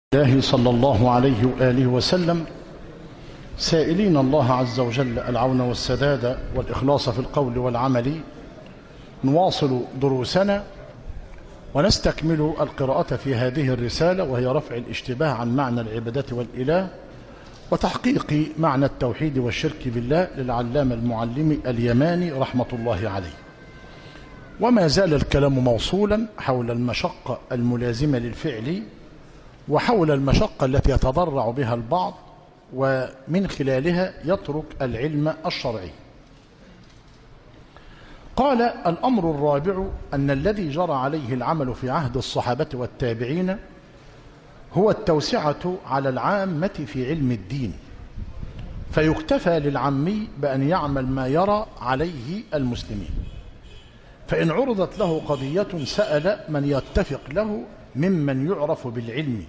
الله صلى الله عليه وآله وسلم سائلين الله عز وجل العون والسداد والإخلاص في القول والعمل نواصل دروسنا ونستكمل القراءة في هذه الرسالة وهي رفع الاشتباه عن معنى العبادة والإله وتحقيق معنى التوحيد والشرك بالله للعلامة المعلم اليماني رحمة الله عليه وما زال الكلام موصولا حول المشقة الملازمة للفعل وحول المشقة التي يتضرع بها البعض ومن خلالها يترك العلم الشرعي قال الأمر الرابع أن الذي جرى عليه العمل في عهد الصحابة والتابعين هو التوسعة على العامة في علم الدين فيكتفى للعمي بأن يعمل ما يرى عليه المسلمين فإن عرضت له قضية سأل من يتفق له ممن يعرف بالعلم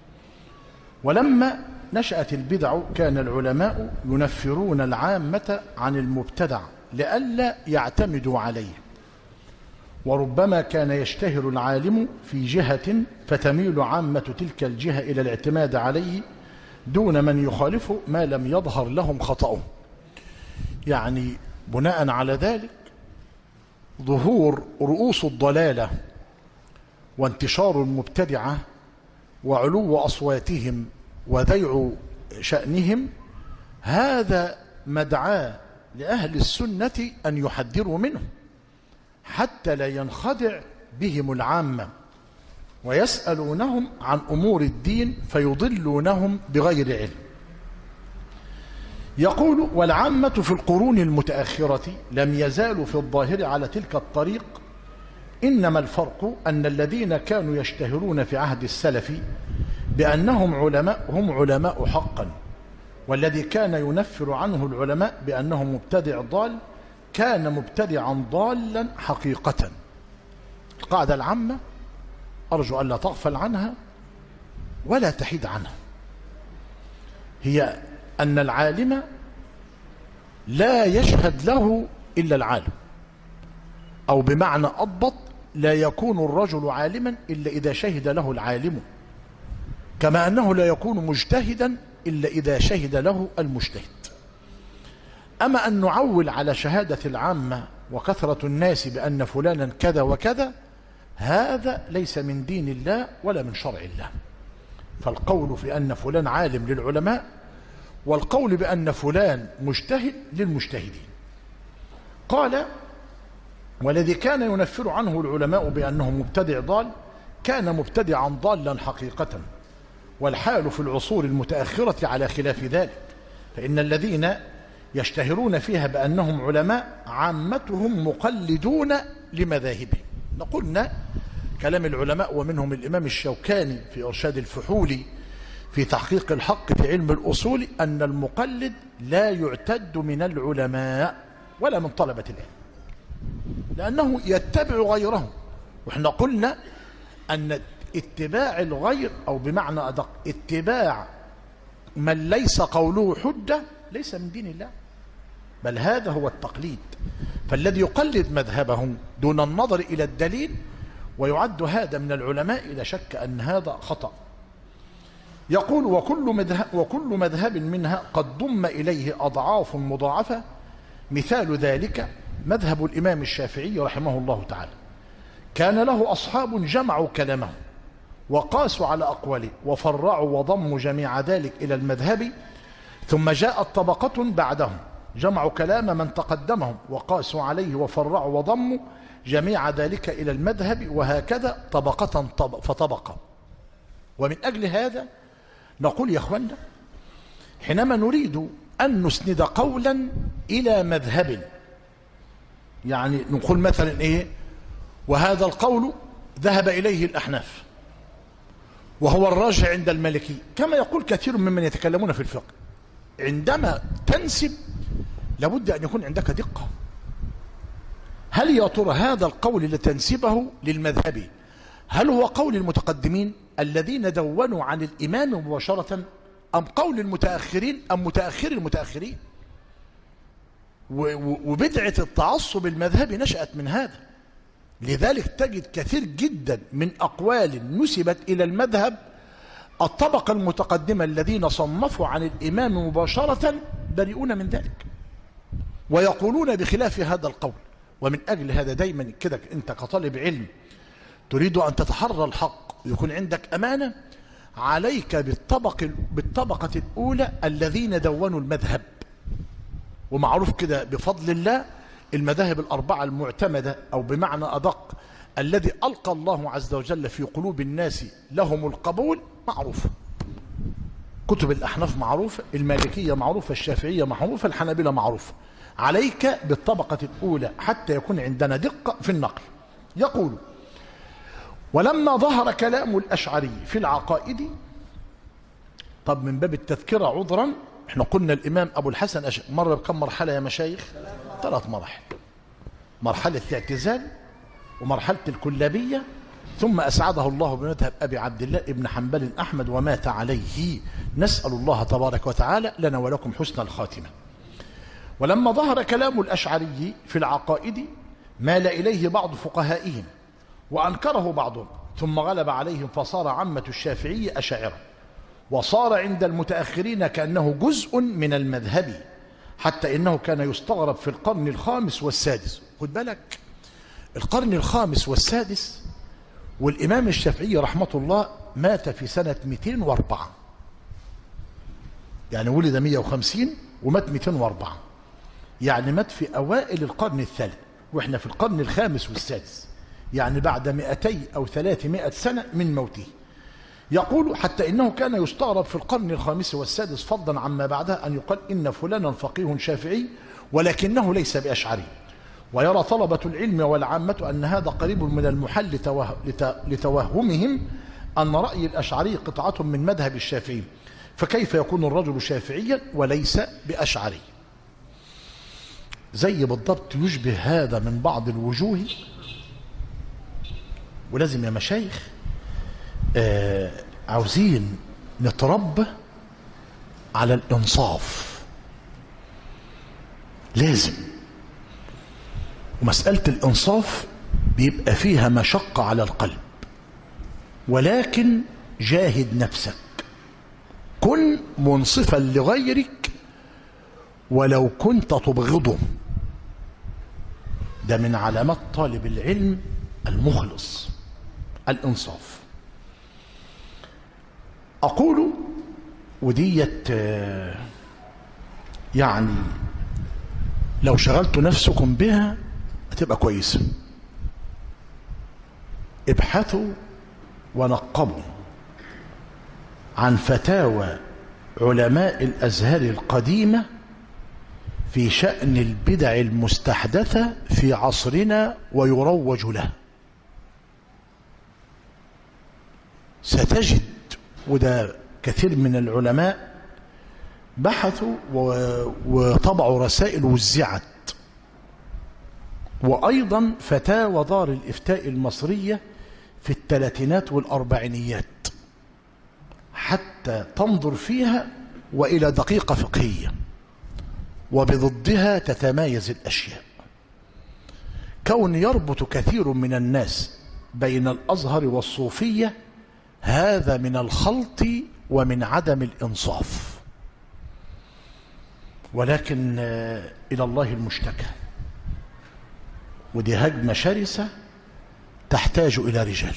ولما نشأت البدع كان العلماء ينفرون العامة عن المبتدع لئلا يعتمدوا عليه وربما كان يشتهر العالم في جهة فتميل عامة تلك الجهة إلى الاعتماد عليه دون من يخالفه ما لم يظهر لهم خطأه يعني بناء على ذلك ظهور رؤوس الضلالة وانتشار المبتدعة وعلو أصواتهم وذيع شأنهم هذا مدعاة لأهل السنة أن يحذروا منه حتى لا ينخدع بهم العامة ويسألونهم عن أمور الدين فيضلونهم بغير علم يقول والعامة في القرون المتأخرة لم يزالوا في الظاهر على تلك الطريق إنما الفرق أن الذين كانوا يشتهرون في عهد السلف بأنهم علماء هم علماء حقا والذي كان ينفر عنه العلماء بأنه مبتدع ضال كان مبتدعا ضالا حقيقة القاعدة العامة أرجو ألا تغفل عنها ولا تحيد عنها هي أن العالم لا يشهد له إلا العالم أو بمعنى أضبط لا يكون الرجل عالما إلا إذا شهد له العالم كما أنه لا يكون مجتهدا إلا إذا شهد له المجتهد أما أن نعول على شهادة العامة وكثرة الناس بأن فلانا كذا وكذا هذا ليس من دين الله ولا من شرع الله فالقول في أن فلان عالم للعلماء والقول بأن فلان مجتهد للمجتهدين قال والذي كان ينفر عنه العلماء بأنه مبتدع ضال كان مبتدعا ضالا حقيقة والحال في العصور المتأخرة على خلاف ذلك فإن الذين يشتهرون فيها بأنهم علماء عامتهم مقلدون لمذاهبهم نقولنا كلام العلماء ومنهم الإمام الشوكاني في إرشاد الفحول في تحقيق الحق في علم الأصول أن المقلد لا يعتد من العلماء ولا من طلبة العلم لأنه يتبع غيره وإحنا قلنا أن اتباع الغير أو بمعنى أدق اتباع من ليس قوله حجة ليس من دين الله بل هذا هو التقليد فالذي يقلد مذهبه دون النظر إلى الدليل ويعد هذا من العلماء إذا شك أن هذا خطأ يقول وكل مذهب, وكل مذهب منها قد ضم إليه أضعاف مضاعفة مثال ذلك مذهب الإمام الشافعي رحمه الله تعالى كان له أصحاب جمعوا كلامه وقاسوا على أقواله وفرعوا وضموا جميع ذلك إلى المذهب ثم جاءت طبقة بعدهم جمعوا كلام من تقدمهم وقاسوا عليه وفرعوا وضموا جميع ذلك إلى المذهب وهكذا طبقة طبق فطبقة ومن أجل هذا نقول يا أخوانا حينما نريد أن نسند قولا إلى مذهب يعني نقول مثلا إيه وهذا القول ذهب إليه الأحناف وهو الراجع عند المالكي كما يقول كثير ممن يتكلمون في الفقه عندما تنسب لابد أن يكون عندك دقة هل يا ترى هذا القول اللي تنسبه للمذهب هل هو قول المتقدمين الذين دونوا عن الإمام مباشرة أم قول المتأخرين أم متأخر المتأخرين وبدعة التعصب المذهبي نشأت من هذا لذلك تجد كثير جدا من أقوال نسبت إلى المذهب الطبقة المتقدمة الذين صنفوا عن الإمام مباشرة بريئون من ذلك ويقولون بخلاف هذا القول ومن أجل هذا دايما كده أنت كطالب علم تريد أن تتحرى الحق ويكون عندك أمانة عليك بالطبق بالطبقة الأولى الذين دونوا المذهب ومعروف كده بفضل الله المذاهب الأربعة المعتمدة أو بمعنى أدق الذي ألقى الله عز وجل في قلوب الناس لهم القبول معروفة كتب الأحناف معروفة المالكية معروفة الشافعية معروفة الحنابلة معروفة عليك بالطبقة الأولى حتى يكون عندنا دقة في النقل يقول ولما ظهر كلام الأشعري في العقائد طب من باب التذكرة عذرا احنا قلنا الإمام أبو الحسن أشعري مر بكم مرحلة يا مشايخ ثلاث مراحل مرحلة الاعتزال ومرحلة الكلابية ثم أسعده الله بمذهب أبي عبد الله ابن حنبل أحمد ومات عليه نسأل الله تبارك وتعالى لنا ولكم حسن الخاتمة ولما ظهر كلام الأشعري في العقائد مال إليه بعض فقهائهم وأنكره بعضهم ثم غلب عليهم فصار عامة الشافعي أشاعرة وصار عند المتأخرين كأنه جزء من المذهب حتى إنه كان يستغرب في القرن الخامس والسادس خد بالك القرن الخامس والسادس والإمام الشافعي رحمة الله مات في سنة 204 يعني ولد 150 ومات 204 يعني مات في أوائل القرن الثالث وإحنا في القرن الخامس والسادس يعني بعد 200 أو 300 سنة من موته يقول حتى إنه كان يستغرب في القرن الخامس والسادس فضلا عما بعدها أن يقال إن فلانا فقيه شافعي ولكنه ليس بأشعري ويرى طلبة العلم والعامة أن هذا قريب من المحل لتوهمهم أن رأي الأشعري قطعة من مذهب الشافعي فكيف يكون الرجل شافعيا وليس بأشعري زي بالضبط يشبه هذا من بعض الوجوه ولازم يا مشايخ آه عاوزين نتربى على الإنصاف لازم ومسألة الإنصاف بيبقى فيها مشقة على القلب ولكن جاهد نفسك كن منصفا لغيرك ولو كنت تبغضه ده من علامات طالب العلم المخلص الإنصاف أقول وديت يعني لو شغلت نفسكم بها هتبقى كويسة ابحثوا ونقبوا عن فتاوى علماء الأزهار القديمة في شأن البدع المستحدثة في عصرنا ويروج لها ستجد وده كثير من العلماء بحثوا وطبعوا رسائل وزعت وأيضا فتاوى دار الإفتاء المصرية في الثلاثينات والأربعينيات حتى تنظر فيها وإلى دقيقة فقهية وبضدها تتمايز الأشياء كون يربط كثير من الناس بين الأزهر والصوفية هذا من الخلط ومن عدم الإنصاف ولكن إلى الله المشتكى ودي هجمة شرسة تحتاج إلى رجال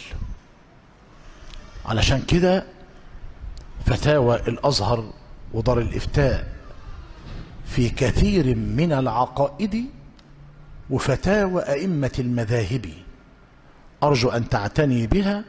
علشان كده فتاوى الأزهر ودار الإفتاء في كثير من العقائد وفتاوى أئمة المذاهب أرجو أن تعتني بها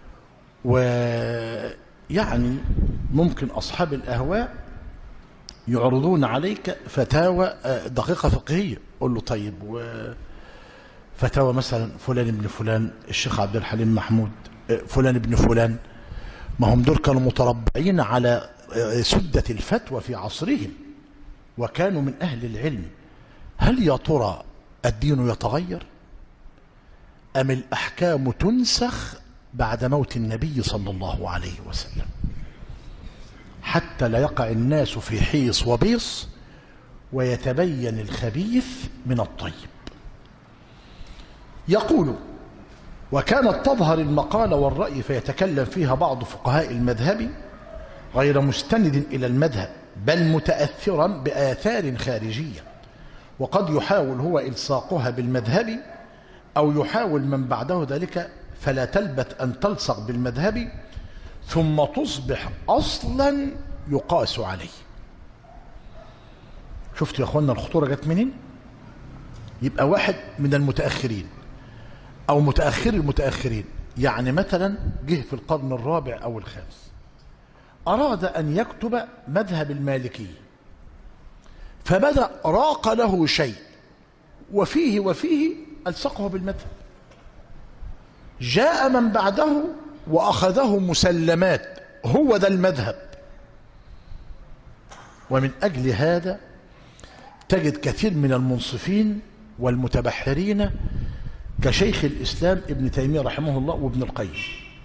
ويعني ممكن أصحاب الأهواء يعرضون عليك فتاوى دقيقة فقهية قل له طيب فتاوى مثلا فلان ابن فلان الشيخ عبد الحليم محمود فلان ابن فلان ما هم دول كانوا متربعين على سدة الفتوى في عصرهم وكانوا من أهل العلم هل يا ترى الدين يتغير أم الأحكام تنسخ بعد موت النبي صلى الله عليه وسلم حتى لا يقع الناس في حيص وبيص ويتبين الخبيث من الطيب يقول وكانت تظهر المقالة والرأي فيتكلم فيها بعض فقهاء المذهب غير مستند إلى المذهب بل متأثرا بآثار خارجية وقد يحاول هو إلصاقها بالمذهب أو يحاول من بعده ذلك فلا تلبث أن تلصق بالمذهب ثم تصبح أصلا يقاس عليه شفت يا أخوانا الخطورة جت منين يبقى واحد من المتأخرين أو متأخر المتأخرين يعني مثلا جه في القرن الرابع أو الخامس أراد أن يكتب مذهب المالكي فبدأ راق له شيء وفيه وفيه ألصقه بالمذهب جاء من بعده وأخذه مسلمات هو ذا المذهب ومن أجل هذا تجد كثير من المنصفين والمتبحرين كشيخ الإسلام ابن تيمية رحمه الله وابن القيم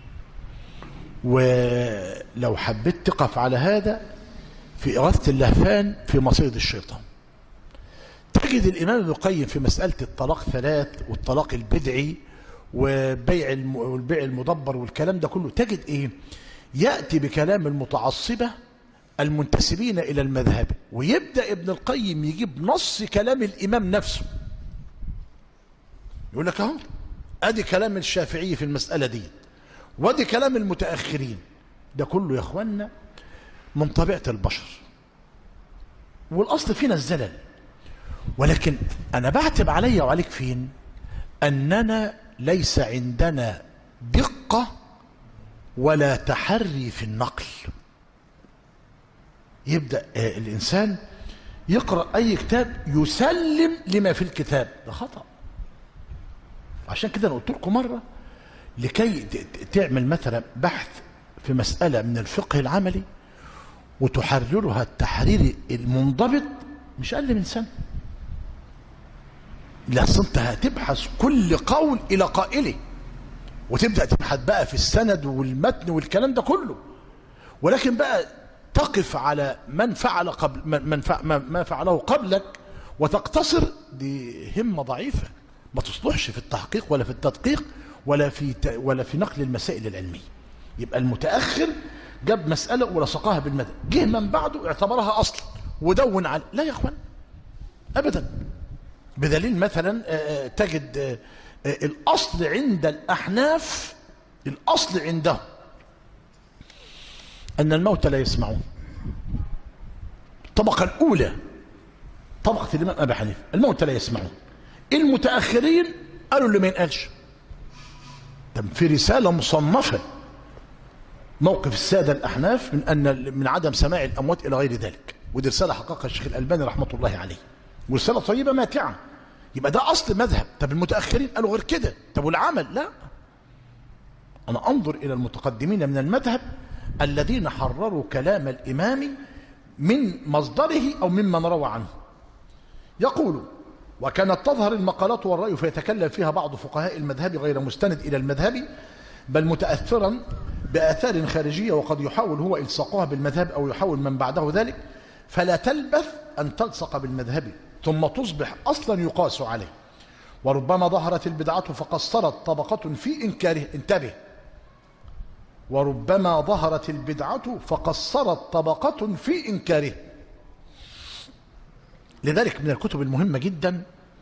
ولو حبيت تقف على هذا في إغاثة اللهفان في مصيد الشيطان تجد الإمام ابن القيم في مسألة الطلاق ثلاث والطلاق البدعي وبيع الم... والبيع المدبر والكلام ده كله تجد إيه يأتي بكلام المتعصبة المنتسبين إلى المذهب ويبدأ ابن القيم يجيب نص كلام الإمام نفسه يقول لك اهو ادي كلام الشافعي في المسألة دي وادي كلام المتأخرين ده كله يا اخوانا من طبيعة البشر والاصل فينا الزلل ولكن انا بعتب علي وعليك فين اننا ليس عندنا دقة ولا تحري في النقل يبدأ الانسان يقرأ اي كتاب يسلم لما في الكتاب ده خطأ عشان كده انا قلت لكم مره لكي تعمل مثلا بحث في مساله من الفقه العملي وتحررها التحرير المنضبط مش اقل من سنه لأصل انت هتبحث كل قول الى قائله وتبدا تبحث بقى في السند والمتن والكلام ده كله ولكن بقى تقف على من فعل قبل من ما فعله قبلك وتقتصر دي همه ضعيفه ما تصلحش في التحقيق ولا في التدقيق ولا في ولا في نقل المسائل العلميه يبقى المتاخر جاب مساله ولصقها بالمدى جه من بعده اعتبرها اصل ودون على لا يا اخوان ابدا بدليل مثلا تجد الاصل عند الاحناف الاصل عندهم ان الموت لا يسمعون الطبقه الاولى طبقه الامام ابي حنيفه الموت لا يسمعون المتأخرين قالوا اللي ما ينقالش طب في رسالة مصنفة موقف السادة الأحناف من أن من عدم سماع الأموات إلى غير ذلك ودي رسالة حققها الشيخ الألباني رحمة الله عليه ورسالة طيبة ماتعة يبقى ده أصل مذهب طب المتأخرين قالوا غير كده طب والعمل لا أنا أنظر إلى المتقدمين من المذهب الذين حرروا كلام الإمام من مصدره أو ممن روى عنه يقول وكانت تظهر المقالات والرأي فيتكلم فيها بعض فقهاء المذهب غير مستند إلى المذهب بل متأثرا بآثار خارجية وقد يحاول هو إلصاقها بالمذهب أو يحاول من بعده ذلك فلا تلبث أن تلصق بالمذهب ثم تصبح أصلا يقاس عليه وربما ظهرت البدعة فقصرت طبقة في إنكاره انتبه وربما ظهرت البدعة فقصرت طبقة في إنكاره لذلك من الكتب المهمة جدا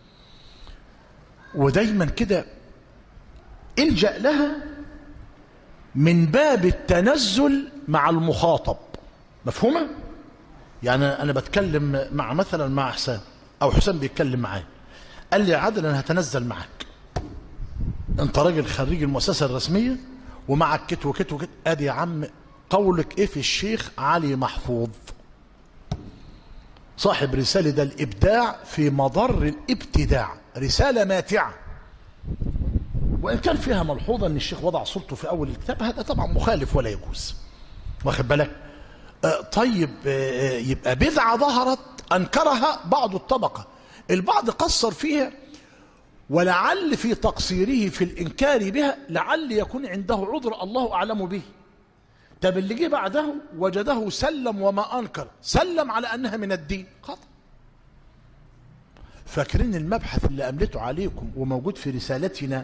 ودايما كده الجأ لها من باب التنزل مع المخاطب مفهومة؟ يعني أنا بتكلم مع مثلا مع حسام أو حسام بيتكلم معايا قال لي يا عادل أنا هتنزل معاك أنت راجل خريج المؤسسة الرسمية ومعك كت وكت وكت أدي يا عم قولك إيه في الشيخ علي محفوظ صاحب رسالة ده الإبداع في مضر الابتداع رسالة ماتعة وإن كان فيها ملحوظة أن الشيخ وضع صورته في أول الكتاب هذا طبعا مخالف ولا يجوز واخد بالك آه طيب آه يبقى بدعة ظهرت أنكرها بعض الطبقة البعض قصر فيها ولعل في تقصيره في الإنكار بها لعل يكون عنده عذر الله أعلم به طب اللي جه بعده وجده سلم وما انكر سلم على انها من الدين خطا فاكرين المبحث اللي املته عليكم وموجود في رسالتنا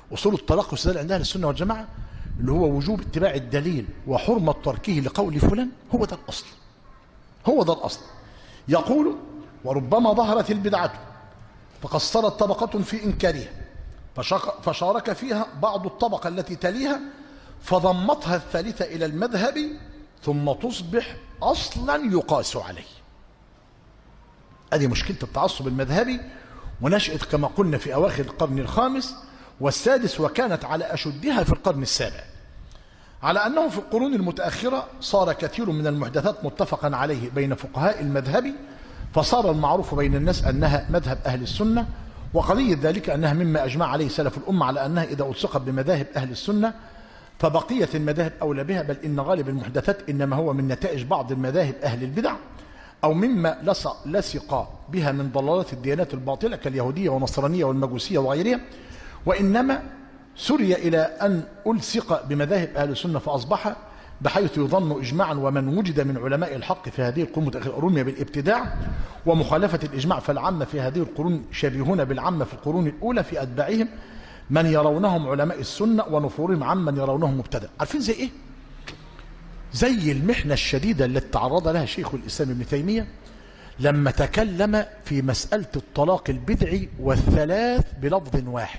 أصول الطلاق والاستدلال عندها السنة والجماعة اللي هو وجوب اتباع الدليل وحرمة تركه لقول فلان هو ده الأصل هو ده الأصل يقول وربما ظهرت البدعة فقصرت طبقة في إنكارها فشق- فشارك فيها بعض الطبقة التي تليها فضمتها الثالثة إلى المذهب ثم تصبح أصلا يقاس عليه هذه مشكلة التعصب المذهبي ونشأت كما قلنا في أواخر القرن الخامس والسادس وكانت على أشدها في القرن السابع على أنه في القرون المتأخرة صار كثير من المحدثات متفقا عليه بين فقهاء المذهب فصار المعروف بين الناس أنها مذهب أهل السنة وقضية ذلك أنها مما أجمع عليه سلف الأمة على أنها إذا ألصقت بمذاهب أهل السنة فبقية المذاهب أولى بها بل إن غالب المحدثات إنما هو من نتائج بعض المذاهب أهل البدع أو مما لصق, لصق بها من ضلالات الديانات الباطلة كاليهودية والنصرانية والمجوسية وغيرها وإنما سري إلى أن ألصق بمذاهب أهل السنة فأصبح بحيث يظن إجماعا ومن وجد من علماء الحق في هذه القرون المتأخرة رمي بالابتداع ومخالفة الإجماع فالعامة في هذه القرون شبيهون بالعامة في القرون الأولى في أتباعهم من يرونهم علماء السنة ونفورهم عمن يرونهم مبتدع عارفين زي إيه؟ زي المحنة الشديدة التي تعرض لها شيخ الإسلام ابن تيمية لما تكلم في مسألة الطلاق البدعي والثلاث بلفظ واحد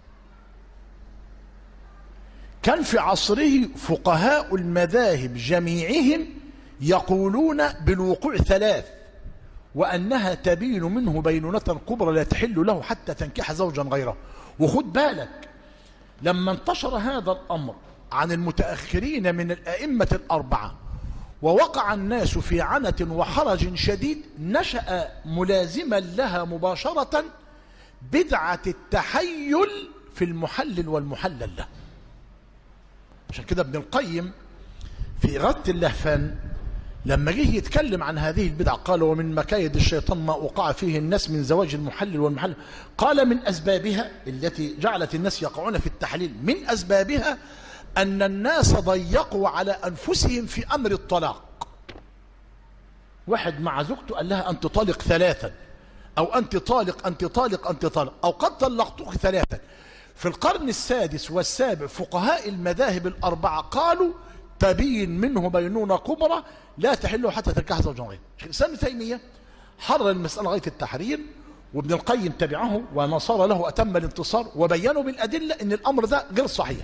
كان في عصره فقهاء المذاهب جميعهم يقولون بالوقوع ثلاث وأنها تبين منه بينونة كبرى لا تحل له حتى تنكح زوجا غيره وخد بالك لما انتشر هذا الأمر عن المتأخرين من الأئمة الأربعة ووقع الناس في عنة وحرج شديد نشأ ملازما لها مباشرة بدعة التحيل في المحلل والمحلل له عشان كده ابن القيم في إغاثة اللهفان لما جه يتكلم عن هذه البدعة قال ومن مكايد الشيطان ما وقع فيه الناس من زواج المحلل والمحلل قال من أسبابها التي جعلت الناس يقعون في التحليل من أسبابها أن الناس ضيقوا على أنفسهم في أمر الطلاق واحد مع زوجته قال لها أنت طالق ثلاثا أو أنت طالق أنت طالق أنت طالق أو قد طلقتك ثلاثا في القرن السادس والسابع فقهاء المذاهب الأربعة قالوا تبين منه بينونة كبرى لا تحل حتى تنكح زوجا غيره الإسلام ابن تيمية حرر المسألة غاية التحرير وابن القيم تبعه ونصر له أتم الانتصار وبينوا بالأدلة أن الأمر ده غير صحيح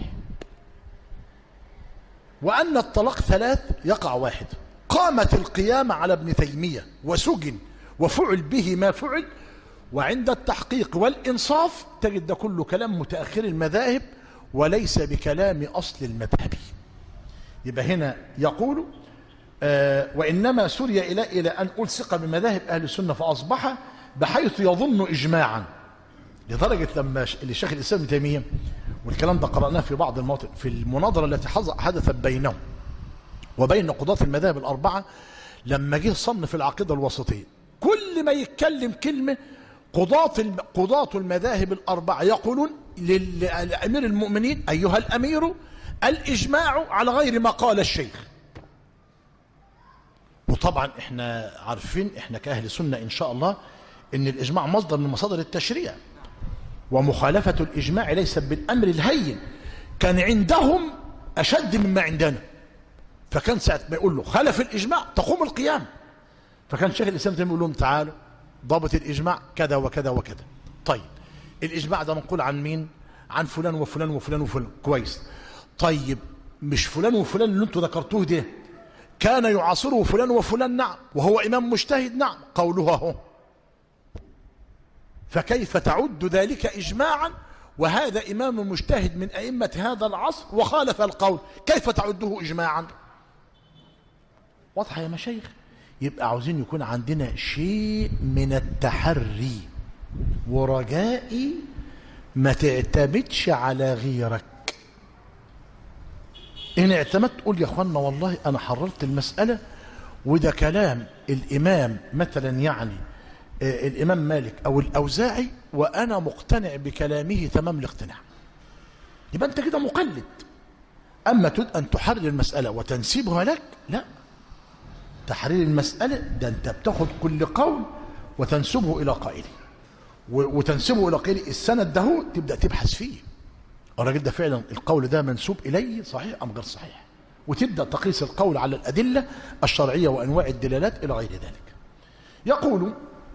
وأن الطلاق ثلاث يقع واحد قامت القيامة على ابن تيمية وسجن وفعل به ما فعل وعند التحقيق والإنصاف تجد ده كله كلام متأخر المذاهب وليس بكلام أصل المذهب يبقى هنا يقول آه وإنما سري إلى إلى أن ألصق بمذاهب أهل السنة فأصبح بحيث يظن إجماعا لدرجة لما الشيخ الإسلام ابن تيمية والكلام ده قرأناه في بعض المواطن في المناظرة التي حدثت بينهم وبين قضاة المذاهب الأربعة لما جه صنف العقيدة الوسطية كل ما يتكلم كلمة قضاة قضاة المذاهب الأربعة يقولون لأمير المؤمنين أيها الأمير الإجماع على غير ما قال الشيخ وطبعا احنا عارفين احنا كأهل سنة إن شاء الله إن الإجماع مصدر من مصادر التشريع ومخالفة الإجماع ليست بالأمر الهين كان عندهم أشد مما عندنا فكان ساعة ما يقول له خلف الإجماع تقوم القيام فكان شيخ الإسلام يقول لهم تعالوا ضابط الإجماع كذا وكذا وكذا طيب الإجماع ده منقول عن مين عن فلان وفلان وفلان وفلان كويس طيب مش فلان وفلان اللي انتوا ذكرتوه ده كان يعاصره فلان وفلان نعم وهو إمام مجتهد نعم قوله اهو فكيف تعد ذلك إجماعا وهذا إمام مجتهد من أئمة هذا العصر وخالف القول كيف تعده إجماعا واضحة يا مشايخ يبقى عاوزين يكون عندنا شيء من التحري ورجائي ما تعتمدش على غيرك إن اعتمدت قول يا أخوانا والله أنا حررت المسألة وده كلام الإمام مثلا يعني آه الإمام مالك أو الأوزاعي وأنا مقتنع بكلامه تمام الاقتناع يبقى أنت كده مقلد أما تريد أن تحرر المسألة وتنسيبها لك لا تحرير المسألة ده أنت بتاخد كل قول وتنسبه إلى قائله وتنسبه إلى قائله السند ده تبدأ تبحث فيه الراجل ده فعلا القول ده منسوب إليه صحيح أم غير صحيح وتبدأ تقيس القول على الأدلة الشرعية وأنواع الدلالات إلى غير ذلك يقول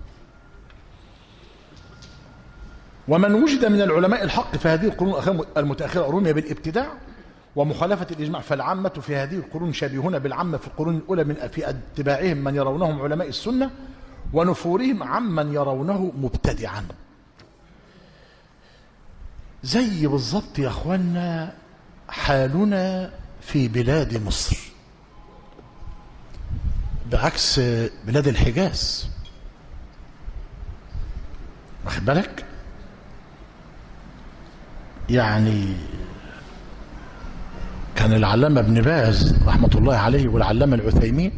ومن وجد من العلماء الحق في هذه القرون المتأخرة رمي بالابتداع ومخالفة الإجماع فالعامة في هذه القرون شبيهون بالعامة في القرون الأولى من في اتباعهم من يرونهم علماء السنة ونفورهم عمن يرونه مبتدعا زي بالظبط يا اخوانا حالنا في بلاد مصر بعكس بلاد الحجاز واخد بالك يعني كان العلامة ابن باز رحمة الله عليه والعلامة العثيمين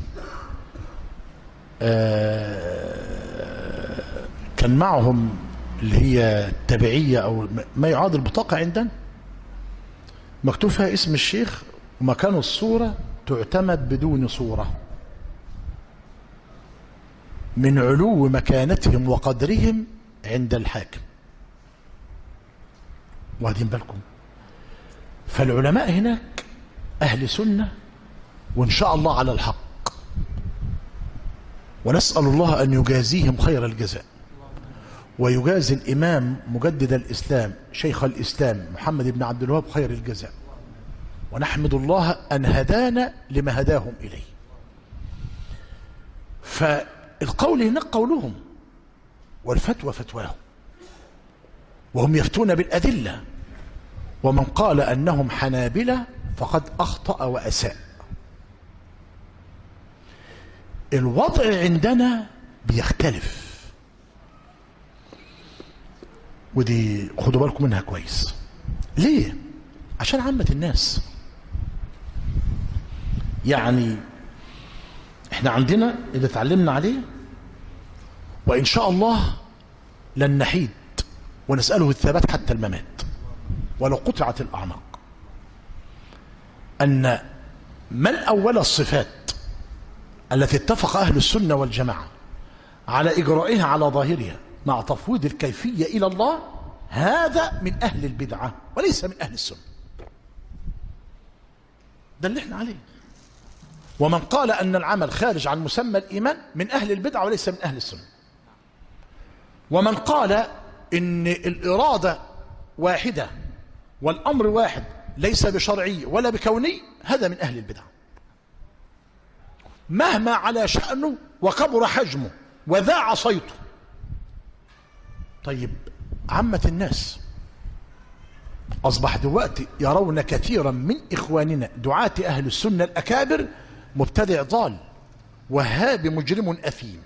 كان معهم اللي هي التبعية أو ما يعادل البطاقة عندنا مكتوب فيها اسم الشيخ ومكان الصورة تعتمد بدون صورة من علو مكانتهم وقدرهم عند الحاكم واخدين بالكم فالعلماء هناك أهل سنة وإن شاء الله على الحق ونسأل الله أن يجازيهم خير الجزاء ويجازي الإمام مجدد الإسلام شيخ الإسلام محمد بن عبد الوهاب خير الجزاء ونحمد الله أن هدانا لما هداهم إليه فالقول هناك قولهم والفتوى فتواهم وهم يفتون بالأدلة ومن قال أنهم حنابلة فقد أخطأ وأساء الوضع عندنا بيختلف ودي خدوا بالكم منها كويس ليه عشان عامة الناس يعني احنا عندنا اللي اتعلمنا عليه وإن شاء الله لن نحيد ونسأله الثبات حتى الممات ولو قطعت الأعناق أن من أول الصفات التي اتفق أهل السنة والجماعة على إجرائها على ظاهرها مع تفويض الكيفية إلى الله هذا من أهل البدعة وليس من أهل السنة ده اللي احنا عليه ومن قال أن العمل خارج عن مسمى الإيمان من أهل البدعة وليس من أهل السنة ومن قال إن الإرادة واحدة والأمر واحد ليس بشرعي ولا بكوني هذا من أهل البدع مهما على شأنه وكبر حجمه وذاع صيته طيب عامة الناس أصبح دلوقتي يرون كثيرا من إخواننا دعاة أهل السنة الأكابر مبتدع ضال وهاب مجرم أثيم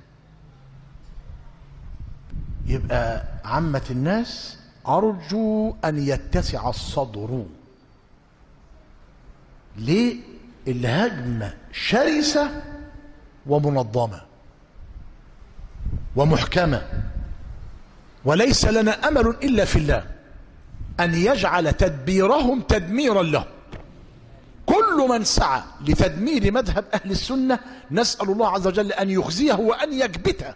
يبقى عامة الناس أرجو أن يتسع الصدر ليه الهجمة شرسة ومنظمة ومحكمة وليس لنا أمل إلا في الله أن يجعل تدبيرهم تدميرا له كل من سعى لتدمير مذهب أهل السنة نسأل الله عز وجل أن يخزيه وأن يكبته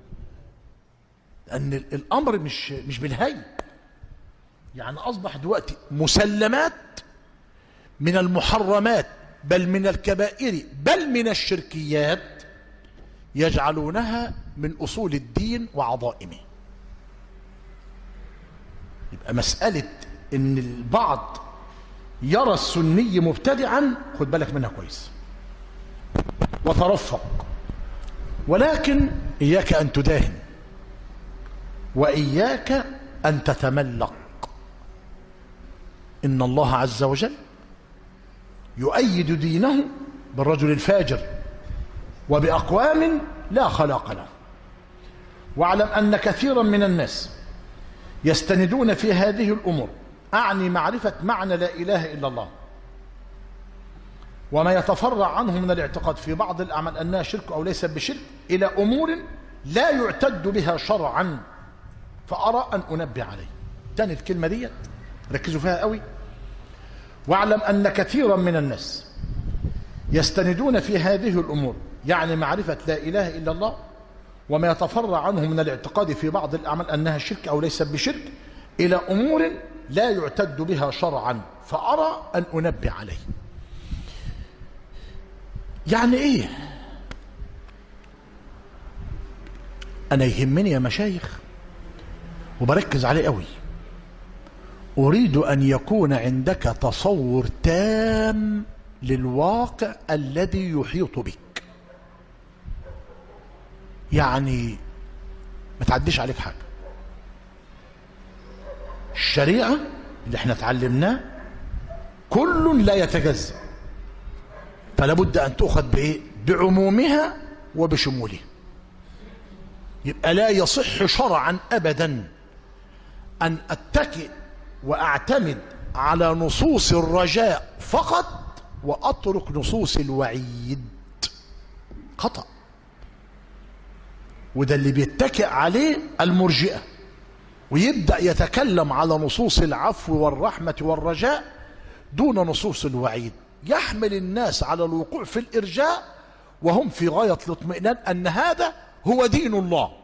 لأن الأمر مش مش بالهي يعني أصبح دلوقتي مسلمات من المحرمات بل من الكبائر بل من الشركيات يجعلونها من أصول الدين وعظائمه يبقى مسألة ان البعض يرى السني مبتدعا خد بالك منها كويس وترفق ولكن إياك أن تداهن وإياك أن تتملق إن الله عز وجل يؤيد دينه بالرجل الفاجر وبأقوام لا خلاق له واعلم أن كثيرا من الناس يستندون في هذه الأمور أعني معرفة معنى لا إله إلا الله وما يتفرع عنه من الاعتقاد في بعض الأعمال أنها شرك أو ليست بشرك إلى أمور لا يعتد بها شرعا فأرى أن أنبه عليه تاني الكلمة دي ركزوا فيها قوي واعلم أن كثيرا من الناس يستندون في هذه الأمور يعني معرفة لا إله إلا الله وما يتفرع عنه من الاعتقاد في بعض الأعمال أنها شرك أو ليست بشرك إلى أمور لا يعتد بها شرعا فأرى أن أنبه عليه يعني إيه أنا يهمني يا مشايخ وبركز عليه قوي أريد أن يكون عندك تصور تام للواقع الذي يحيط بك يعني ما تعديش عليك حاجة الشريعة اللي احنا اتعلمناه كل لا يتجزأ فلا بد أن تؤخذ بإيه؟ بعمومها وبشمولها يبقى لا يصح شرعا أبدا أن أتكئ وأعتمد على نصوص الرجاء فقط وأترك نصوص الوعيد خطأ وده اللي بيتكئ عليه المرجئة ويبدأ يتكلم على نصوص العفو والرحمة والرجاء دون نصوص الوعيد يحمل الناس على الوقوع في الإرجاء وهم في غاية الاطمئنان أن هذا هو دين الله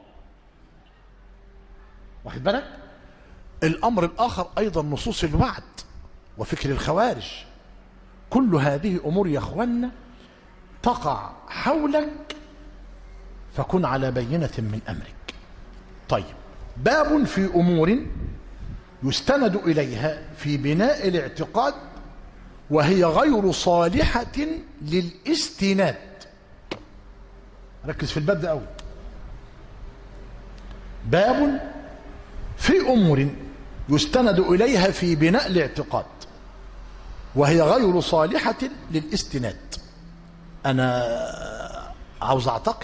واخد بالك الأمر الآخر أيضا نصوص الوعد وفكر الخوارج كل هذه أمور يا أخوانا تقع حولك فكن على بينة من أمرك طيب باب في أمور يستند إليها في بناء الاعتقاد وهي غير صالحة للاستناد ركز في الباب ده أول باب في أمور يستند إليها في بناء الاعتقاد وهي غير صالحة للاستناد أنا عاوز أعتقد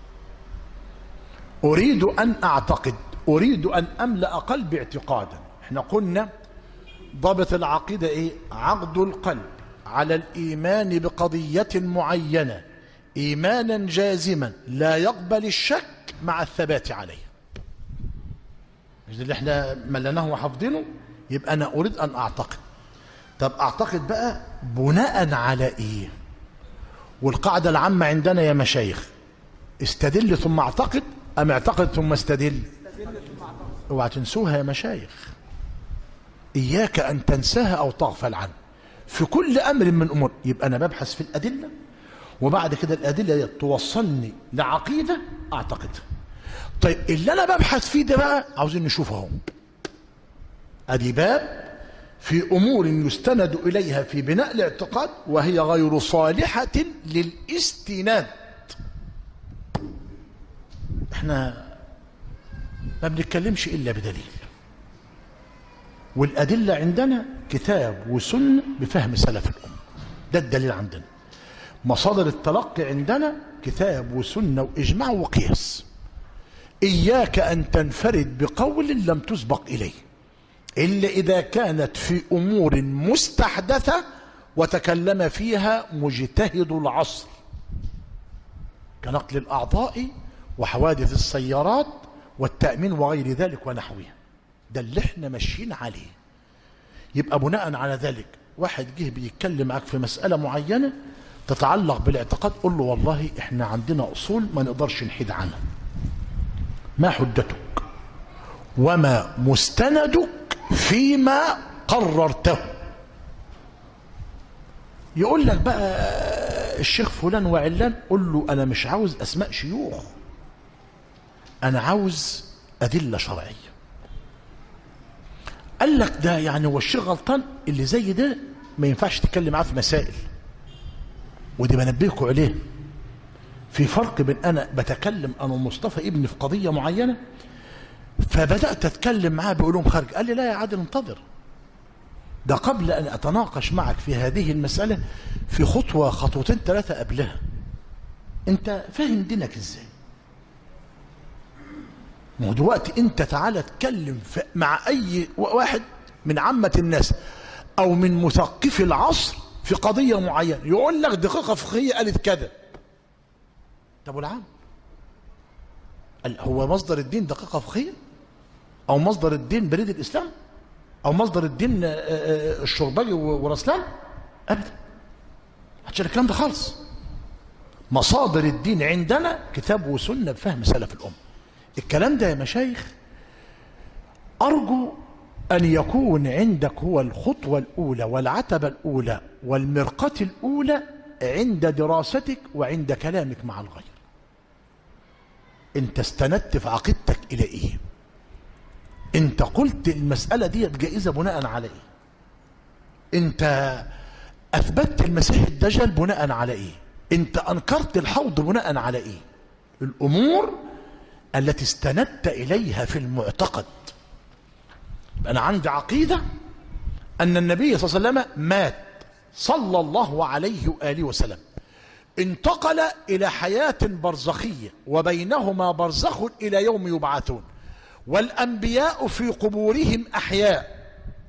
أريد أن أعتقد أريد أن أملأ قلبي اعتقادا احنا قلنا ضابط العقيدة إيه عقد القلب على الإيمان بقضية معينة إيمانا جازما لا يقبل الشك مع الثبات عليه مش اللي احنا ملناه وحافظينه يبقى أنا أريد أن أعتقد طب أعتقد بقى بناء على إيه والقاعدة العامة عندنا يا مشايخ استدل ثم اعتقد أم اعتقد ثم استدل اوعى تنسوها يا مشايخ إياك أن تنساها أو تغفل عنها في كل أمر من أمور يبقى أنا ببحث في الأدلة وبعد كده الأدلة دي توصلني لعقيدة أعتقدها طيب اللي أنا ببحث فيه ده بقى عاوزين نشوفه اهو أدي باب في أمور يستند إليها في بناء الاعتقاد وهي غير صالحة للاستناد احنا ما بنتكلمش إلا بدليل والأدلة عندنا كتاب وسنة بفهم سلف الأمة ده الدليل عندنا مصادر التلقي عندنا كتاب وسنة وإجماع وقياس إياك أن تنفرد بقول لم تسبق إليه إلا إذا كانت في أمور مستحدثة وتكلم فيها مجتهد العصر كنقل الأعضاء وحوادث السيارات والتأمين وغير ذلك ونحوها ده اللي احنا ماشيين عليه يبقى بناء على ذلك واحد جه بيتكلم معاك في مسألة معينة تتعلق بالاعتقاد قل له والله احنا عندنا أصول ما نقدرش نحيد عنها ما حجتك وما مستندك فيما قررته يقول لك بقى الشيخ فلان وعلان قل له أنا مش عاوز أسماء شيوخ أنا عاوز أدلة شرعية قال لك ده يعني هو الشيخ غلطان اللي زي ده ما ينفعش تتكلم معاه في مسائل ودي بنبهكم عليه في فرق بين أنا بتكلم أنا ومصطفى ابني في قضية معينة فبدأت أتكلم معاه بيقول لهم خارج قال لي لا يا عادل انتظر ده قبل أن أتناقش معك في هذه المسألة في خطوة خطوتين ثلاثة قبلها أنت فاهم دينك إزاي ما هو دلوقتي أنت تعالى اتكلم مع أي واحد من عامة الناس أو من مثقفي العصر في قضية معينة يقول لك دقيقة فقهية قالت كذا طب والعام هو مصدر الدين دقيقة فقهية أو مصدر الدين بريد الإسلام أو مصدر الدين الشربجي ورسلان أبدا هتشيل الكلام ده خالص مصادر الدين عندنا كتاب وسنة بفهم سلف الأمة الكلام ده يا مشايخ أرجو أن يكون عندك هو الخطوة الأولى والعتبة الأولى والمرقة الأولى عند دراستك وعند كلامك مع الغير انت استندت في عقيدتك إلى إيه انت قلت المسألة دي جائزة بناء على إيه انت أثبتت المسيح الدجل بناء على إيه انت أنكرت الحوض بناء على إيه الأمور التي استندت إليها في المعتقد أنا عندي عقيدة أن النبي صلى الله عليه وسلم مات صلى الله عليه وآله وسلم انتقل إلى حياة برزخية وبينهما برزخ إلى يوم يبعثون والأنبياء في قبورهم أحياء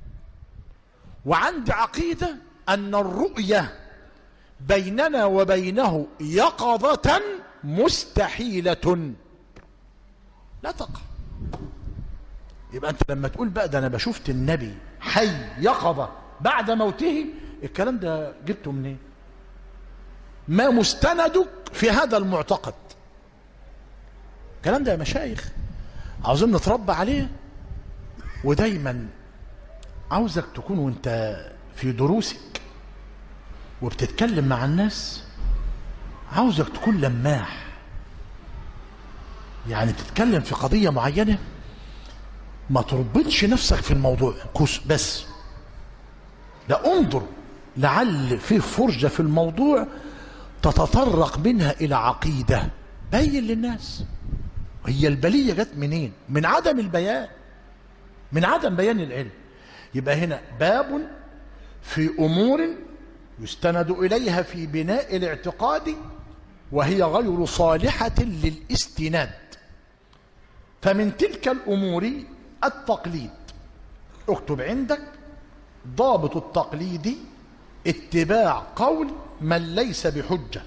وعندي عقيدة أن الرؤية بيننا وبينه يقظة مستحيلة لا تقع يبقى انت لما تقول بقى ده انا بشوفت النبي حي يقظة بعد موته الكلام ده جبته منين ما مستندك في هذا المعتقد الكلام ده يا مشايخ عاوزين نتربى عليه ودايما عاوزك تكون وانت في دروسك وبتتكلم مع الناس عاوزك تكون لماح يعني تتكلم في قضية معينة ما تربطش نفسك في الموضوع كوس بس لا انظر لعل في فرجة في الموضوع تتطرق منها إلى عقيدة بين للناس هي البلية جت منين من عدم البيان من عدم بيان العلم يبقى هنا باب في أمور يستند إليها في بناء الاعتقاد وهي غير صالحة للاستناد فمن تلك الأمور التقليد اكتب عندك ضابط التقليد اتباع قول من ليس بحجة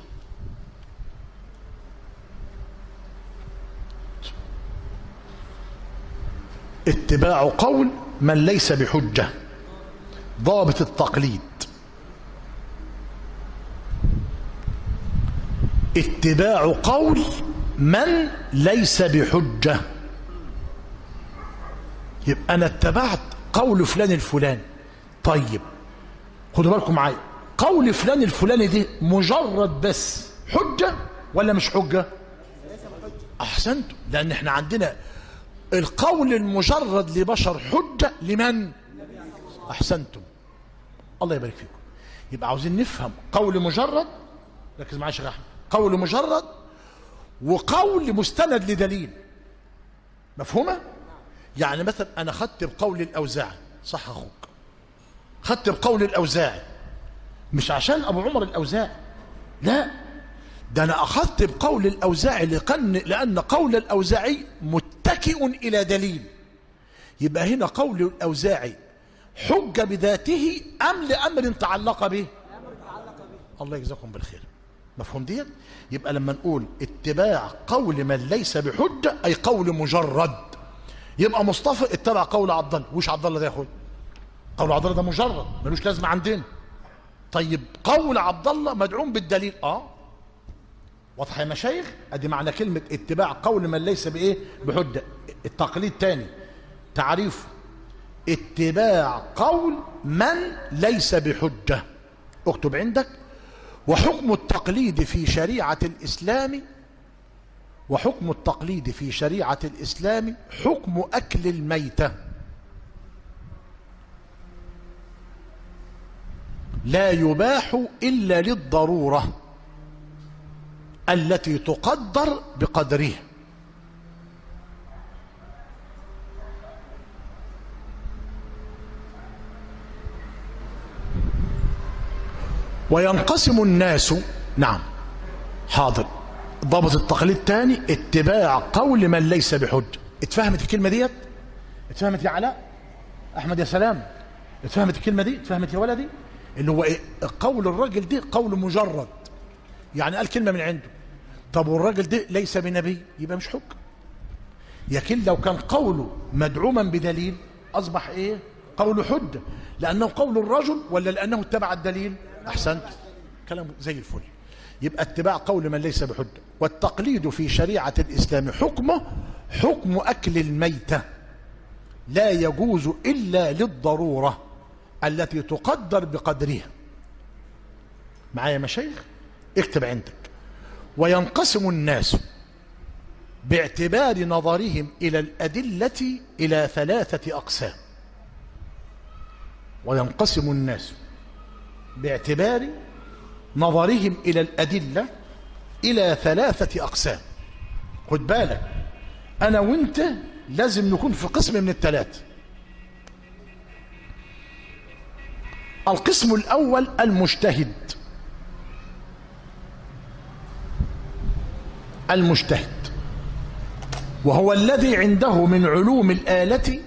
اتباع قول من ليس بحجة ضابط التقليد اتباع قول من ليس بحجة يبقى أنا اتبعت قول فلان الفلاني طيب خدوا بالكم معايا قول فلان الفلاني دي مجرد بس حجة ولا مش حجة أحسنتم لأن احنا عندنا القول المجرد لبشر حجة لمن أحسنتم الله يبارك فيكم يبقى عاوزين نفهم قول مجرد ركز معايا يا شيخ أحمد قول مجرد وقول مستند لدليل مفهومة يعني مثلا أنا خدت بقول الأوزاعي صح أخوك خدت بقول الأوزاعي مش عشان أبو عمر الأوزاعي لا ده أنا أخذت بقول الأوزاعي لقن لأن قول الأوزاعي متكئ إلى دليل يبقى هنا قول الأوزاعي حجة بذاته أم لأمر تعلق به الله يجزاكم بالخير مفهوم ديت يبقى لما نقول اتباع قول من ليس بحجة أي قول مجرد يبقى مصطفى اتبع قول عبد الله وش عبد الله ده يا اخويا قول عبد الله ده مجرد ملوش لازمه عندنا طيب قول عبد الله مدعوم بالدليل اه واضح يا مشايخ ادي معنى كلمه اتباع قول من ليس بايه بحجه التقليد تاني تعريف اتباع قول من ليس بحجه اكتب عندك وحكم التقليد في شريعه الاسلام وحكم التقليد في شريعة الإسلام حكم أكل الميتة لا يباح إلا للضرورة التي تقدر بقدره وينقسم الناس نعم حاضر ضابط التقليد تاني اتباع قول من ليس بحج اتفهمت الكلمة ديت اتفهمت يا علاء احمد يا سلام اتفهمت الكلمة دي اتفهمت يا ولدي اللي هو ايه قول الراجل دي قول مجرد يعني قال كلمة من عنده طب والراجل ده ليس بنبي يبقى مش حج لكن لو كان قوله مدعوما بدليل اصبح ايه قول حجة لانه قول الرجل ولا لانه اتبع الدليل احسنت كلام زي الفل يبقى اتباع قول من ليس بحجة والتقليد في شريعة الإسلام حكمه حكم أكل الميتة لا يجوز إلا للضرورة التي تقدر بقدرها معايا مشايخ اكتب عندك وينقسم الناس باعتبار نظرهم إلى الأدلة إلى ثلاثة أقسام وينقسم الناس باعتبار نظرهم إلى الأدلة إلى ثلاثة أقسام خد بالك أنا وإنت لازم نكون في قسم من الثلاثة القسم الأول المجتهد المجتهد وهو الذي عنده من علوم الآلة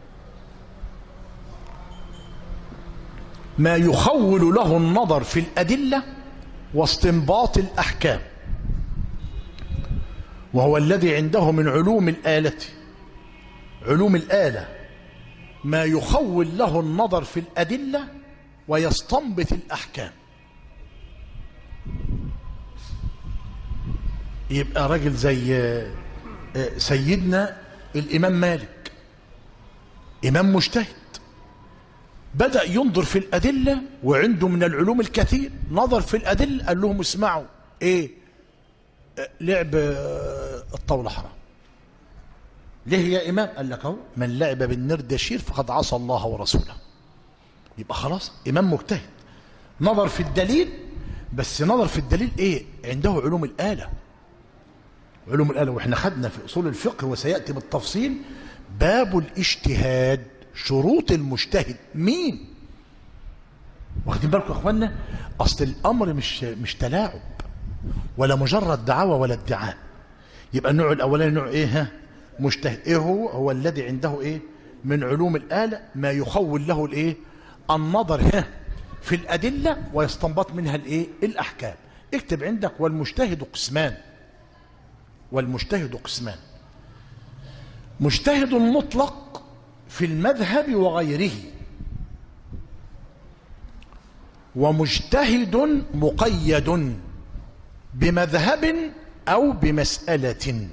ما يخول له النظر في الأدلة واستنباط الأحكام وهو الذي عنده من علوم الآلة علوم الآلة ما يخول له النظر في الأدلة ويستنبط الأحكام يبقى راجل زي سيدنا الإمام مالك إمام مجتهد بدأ ينظر في الأدلة وعنده من العلوم الكثير نظر في الأدلة قال لهم اسمعوا إيه لعب الطاولة حرام ليه يا إمام قال لك اهو من لعب بالنردشير فقد عصى الله ورسوله يبقى خلاص إمام مجتهد نظر في الدليل بس نظر في الدليل إيه عنده علوم الآلة علوم الآلة وإحنا خدنا في أصول الفقه وسيأتي بالتفصيل باب الاجتهاد شروط المجتهد مين واخدين بالكم يا اخوانا اصل الامر مش مش تلاعب ولا مجرد دعوه ولا ادعاء يبقى النوع الاولاني نوع ايه ها مجتهد ايه هو هو الذي عنده ايه من علوم الاله ما يخول له الايه النظر ها في الادله ويستنبط منها الايه الاحكام اكتب عندك والمجتهد قسمان والمجتهد قسمان مجتهد مطلق في المذهب وغيره ومجتهد مقيد بمذهب أو بمسألة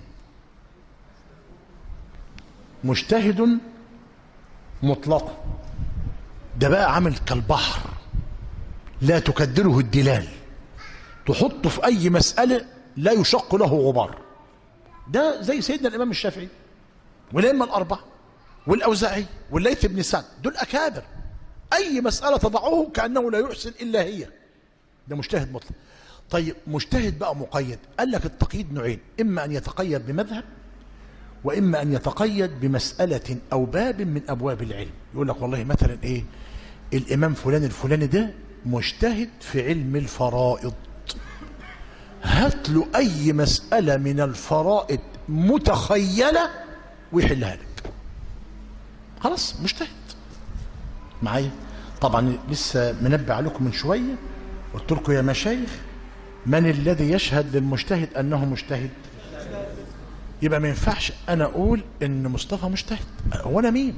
مجتهد مطلق ده بقى عامل كالبحر لا تكدره الدلال تحطه في أي مسألة لا يشق له غبار ده زي سيدنا الإمام الشافعي والأئمة الأربعة والأوزاعي والليث بن سعد دول أكابر أي مسألة تضعه كأنه لا يحسن إلا هي ده مجتهد مطلق طيب مجتهد بقى مقيد قال لك التقييد نوعين إما أن يتقيد بمذهب وإما أن يتقيد بمسألة أو باب من أبواب العلم يقول لك والله مثلا إيه الإمام فلان الفلاني ده مجتهد في علم الفرائض هات له أي مسألة من الفرائض متخيلة ويحلها لك خلاص مجتهد معايا طبعا لسه منبه عليكم من شوية قلت لكم يا مشايخ من الذي يشهد للمجتهد أنه مجتهد يبقى ما ينفعش أنا أقول إن مصطفى مجتهد هو أنا مين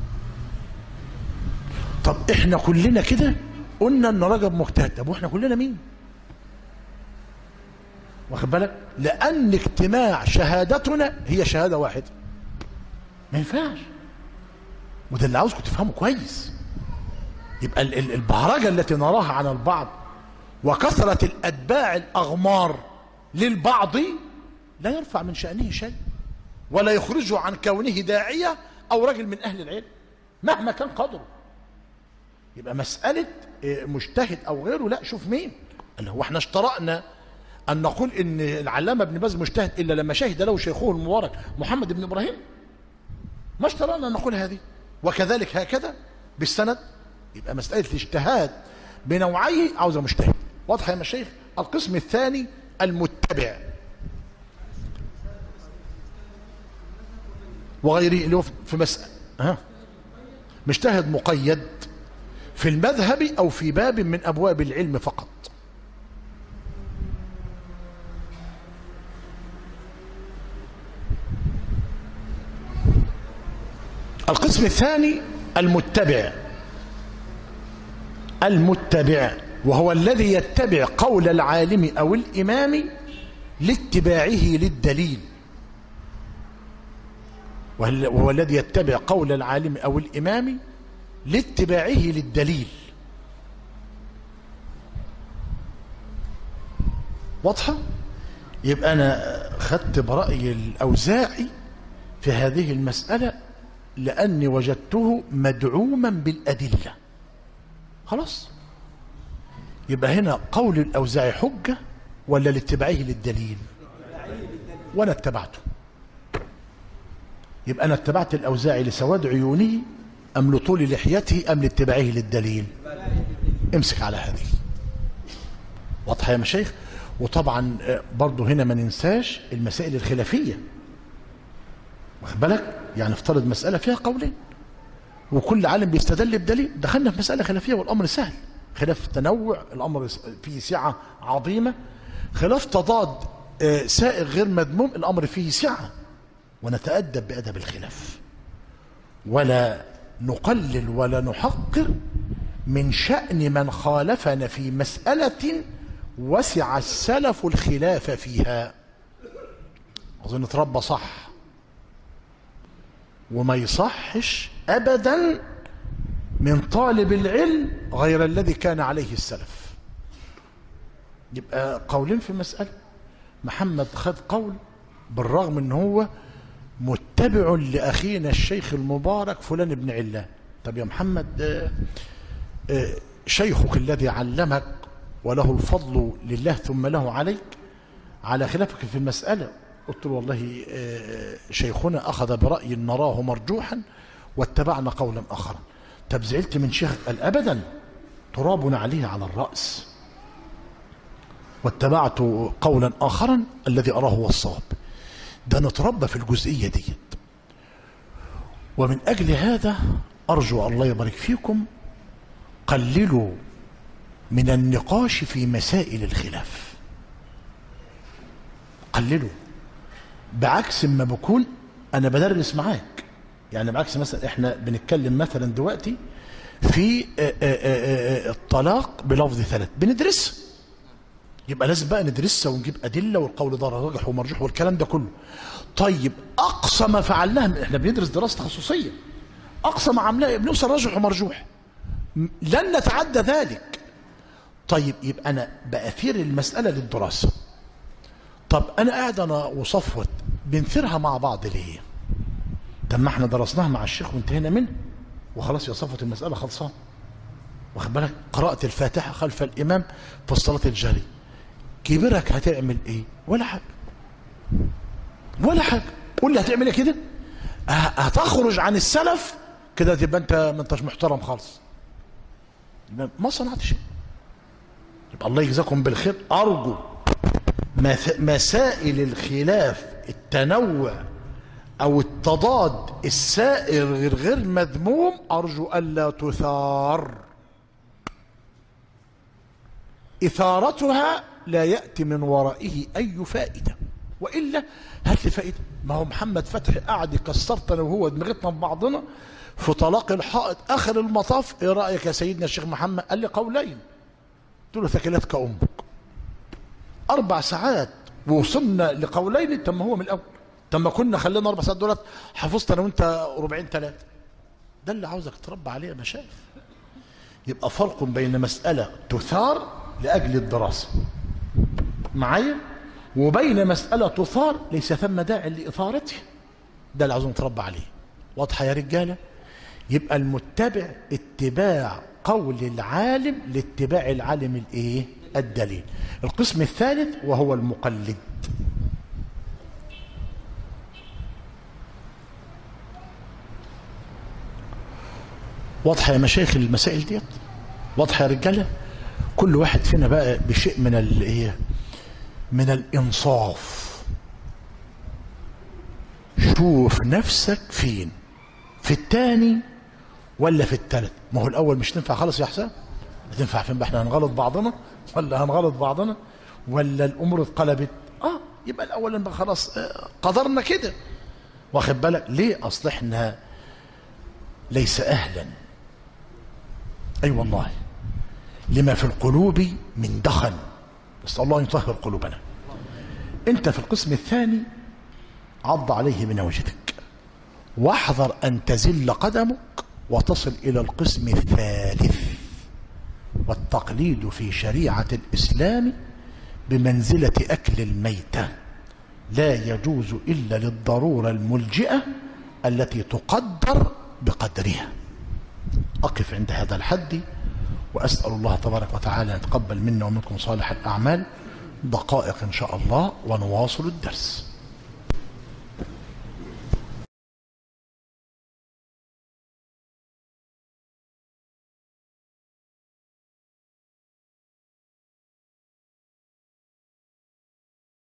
طب إحنا كلنا كده قلنا إن رجب مجتهد طب وإحنا كلنا مين واخد بالك لأن اجتماع شهادتنا هي شهادة واحدة ما ينفعش وده اللي عاوزكم تفهموا كويس يبقى البهرجة التي نراها على البعض وكثرة الأتباع الأغمار للبعض لا يرفع من شأنه شيء ولا يخرجه عن كونه داعية أو رجل من أهل العلم مهما كان قدره يبقى مسألة مجتهد أو غيره لا شوف مين اللي هو احنا اشترأنا أن نقول إن العلامة ابن باز مجتهد إلا لما شهد له شيخه المبارك محمد بن إبراهيم ما اشترأنا أن نقول هذه وكذلك هكذا بالسند يبقى مسألة الاجتهاد بنوعيه عاوزة مجتهد واضح يا مشايخ القسم الثاني المتبع وغيره اللي هو في مسألة ها مجتهد مقيد في المذهب أو في باب من أبواب العلم فقط القسم الثاني المتبع المتبع وهو الذي يتبع قول العالم أو الإمام لاتباعه للدليل وهل- وهو الذي يتبع قول العالم أو الإمام لاتباعه للدليل واضحة؟ يبقى أنا خدت برأي الأوزاعي في هذه المسألة لأني وجدته مدعوما بالأدلة خلاص يبقى هنا قول الأوزاعي حجة ولا لاتباعه للدليل وأنا اتبعته يبقى أنا اتبعت الأوزاعي لسواد عيونه أم لطول لحيته أم لاتباعه للدليل امسك على هذه واضحة يا مشايخ وطبعا آه، برضو هنا ما ننساش المسائل الخلافية واخد بالك يعني افترض مسألة فيها قولين وكل عالم بيستدل بدليل دخلنا في مسألة خلافية والأمر سهل خلاف تنوع الأمر فيه سعة عظيمة خلاف تضاد آه، سائغ غير مذموم الأمر فيه سعة ونتأدب بأدب الخلاف ولا نقلل ولا نحقر من شأن من خالفنا في مسألة وسع السلف الخلاف فيها أظن تربى صح وما يصحش أبدا من طالب العلم غير الذي كان عليه السلف يبقى قولين في مسألة محمد خد قول بالرغم ان هو متبع لأخينا الشيخ المبارك فلان بن علان طب يا محمد آه، آه، شيخك الذي علمك وله الفضل لله ثم له عليك على خلافك في المسألة قلت له والله آه، شيخنا أخذ برأي نراه مرجوحا واتبعنا قولا آخر طب زعلت من شيخ قال أبدا تراب عليه على الرأس واتبعت قولا آخرا الذي أراه هو الصواب ده نتربى في الجزئية ديت ومن أجل هذا أرجو الله يبارك فيكم قللوا من النقاش في مسائل الخلاف قللوا بعكس ما بكون أنا بدرس معاك يعني بعكس مثلا احنا بنتكلم مثلا دلوقتي في آه، آه، آه، آه، الطلاق بلفظ ثلاث بندرسها يبقى لازم بقى ندرسها ونجيب أدلة والقول ده راجح ومرجوح والكلام ده كله طيب أقصى ما فعلناه احنا بندرس دراسة تخصصية أقصى ما عملناه بنوصل راجح ومرجوح م- لن نتعدى ذلك طيب يبقى أنا بأثير المسألة للدراسة طب أنا قاعد أنا وصفوت بنثيرها مع بعض ليه طب ما احنا درسناها مع الشيخ وانتهينا منه وخلاص يا صفوة المسألة خلصان واخد بالك قراءة الفاتحة خلف الإمام في الصلاة الجارية كبرك هتعمل ايه ولا حاجة ولا حاجة قول لي هتعمل ايه كده ه- هتخرج عن السلف كده تبقى انت ما انتش محترم خالص يبقى ما صنعت شيء يبقى الله يجزاكم بالخير ارجو مث- مسائل الخلاف التنوع او التضاد السائر غير غير مذموم ارجو الا تثار إثارتها لا يأتي من ورائه أي فائدة وإلا هات لي فائدة ما هو محمد فتحي قاعد يكسرتنا وهو دماغتنا ببعضنا في طلاق الحائط آخر المطاف إيه رأيك يا سيدنا الشيخ محمد قال لي قولين قلت له ثكلتك أمك أربع ساعات ووصلنا لقولين طب ما هو من الأول طب ما كنا خلينا أربع ساعات دولت حفظت أنا وأنت ربعين ثلاثة ده اللي عاوزك تربى عليه يا مشايخ يبقى فرق بين مسألة تثار لأجل الدراسة معايا وبين مسألة تثار ليس ثم داعي لإثارته ده اللي عاوزين نتربى عليه واضحة يا رجالة يبقى المتبع اتباع قول العالم لاتباع العالم الايه الدليل القسم الثالث وهو المقلد واضحة يا مشايخ المسائل ديت واضحة يا رجالة كل واحد فينا بقى بشيء من الايه من الانصاف شوف نفسك فين في التاني ولا في التالت ما هو الاول مش تنفع خالص يا حسام هتنفع فين بقى احنا هنغلط بعضنا ولا هنغلط بعضنا ولا الامور اتقلبت اه يبقى الاول بقى خلاص آه، قدرنا كده واخد بالك ليه اصل احنا ليس اهلا اي أيوة والله لما في القلوب من دخن نسال الله ان يطهر قلوبنا انت في القسم الثاني عض عليه بنوجتك واحذر أن تزل قدمك وتصل إلى القسم الثالث والتقليد في شريعة الإسلام بمنزلة أكل الميتة لا يجوز إلا للضرورة الملجئة التي تقدر بقدرها أقف عند هذا الحد وأسأل الله تبارك وتعالى أن يتقبل منا ومنكم صالح الأعمال دقائق إن شاء الله ونواصل الدرس